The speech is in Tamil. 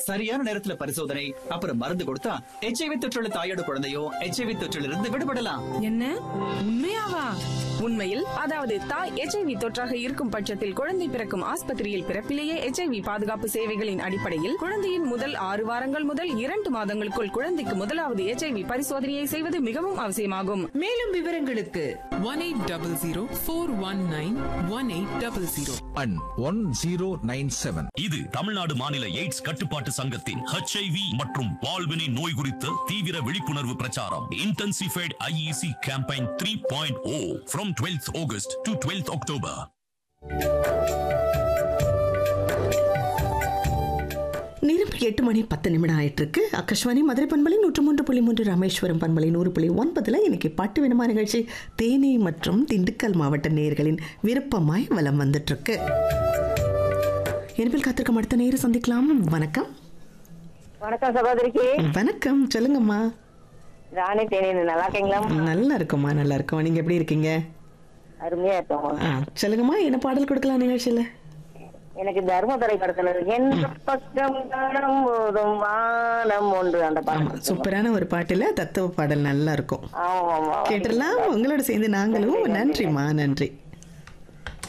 சரியான நேரத்துல பரிசோதனை அப்புறம் மருந்து கொடுத்தா எச்ஐவி தொற்றுள்ள தாயோட குழந்தையோ எச்ஐவி தொற்றில் இருந்து விடுபடலாம் என்ன உண்மையாவா உண்மையில் அதாவது தாய் எச்ஐவி தொற்றாக இருக்கும் பட்சத்தில் குழந்தை பிறக்கும் ஆஸ்பத்திரியில் பிறப்பிலேயே எச்ஐவி பாதுகாப்பு சேவைகளின் அடிப்படையில் குழந்தையின் முதல் ஆறு வாரங்கள் முதல் இரண்டு மாதங்களுக்குள் குழந்தைக்கு முதலாவது எச்ஐவி பரிசோதனையை செய்வது மிகவும் அவசியமாகும் மேலும் விவரங்களுக்கு one 1800 and one zero nine seven இது தமிழ்நாடு மாநில எய்ட்ஸ் கட்டுப்பாட்டு சங்கத்தின் HIV மற்றும் வாழ்வினை நோய் குறித்த தீவிர விழிப்புணர்வு பிரச்சாரம் intensified IEC campaign three point O from twelfth August to twelfth October நேரம் எட்டு மணி பத்து நிமிடம் ஆயிட்டு இருக்கு ஆகாஷ்வாணி மதுரை பண்பலை நூற்று மூன்று புள்ளி மூன்று ராமேஸ்வரம் பண்பலை நூறு புள்ளி ஒன்பதுல இன்னைக்கு பாட்டு வினமா நிகழ்ச்சி தேனி மற்றும் திண்டுக்கல் மாவட்ட நேயர்களின் விருப்பமாய் வலம் வந்துட்டு இருக்கு என்பில் காத்திருக்கும் அடுத்த நேரம் சந்திக்கலாம் வணக்கம் வணக்கம் சகோதரிக்கு வணக்கம் சொல்லுங்கம்மா ராணி தேனி நல்லா இருக்கீங்களா நல்லா இருக்கும்மா நல்லா இருக்கும் நீங்க எப்படி இருக்கீங்க அருமையா இருக்கோம் ஆ சொல்லுங்கம்மா என்ன பாடல் கொடுக்கலாம் நிகழ்ச்சியில எனக்கு தர்மதுரை படத்துல எந்த பக்கம் காணும் போதும் வானம் ஒன்று அந்த ஆமா பாடம் சூப்பரான ஒரு பாட்டுல தத்துவ பாடல் நல்லா இருக்கும் ஆமா ஆமா கேட்டுடலாம் உங்களோட சேர்ந்து நாங்களும் நன்றிம்மா நன்றி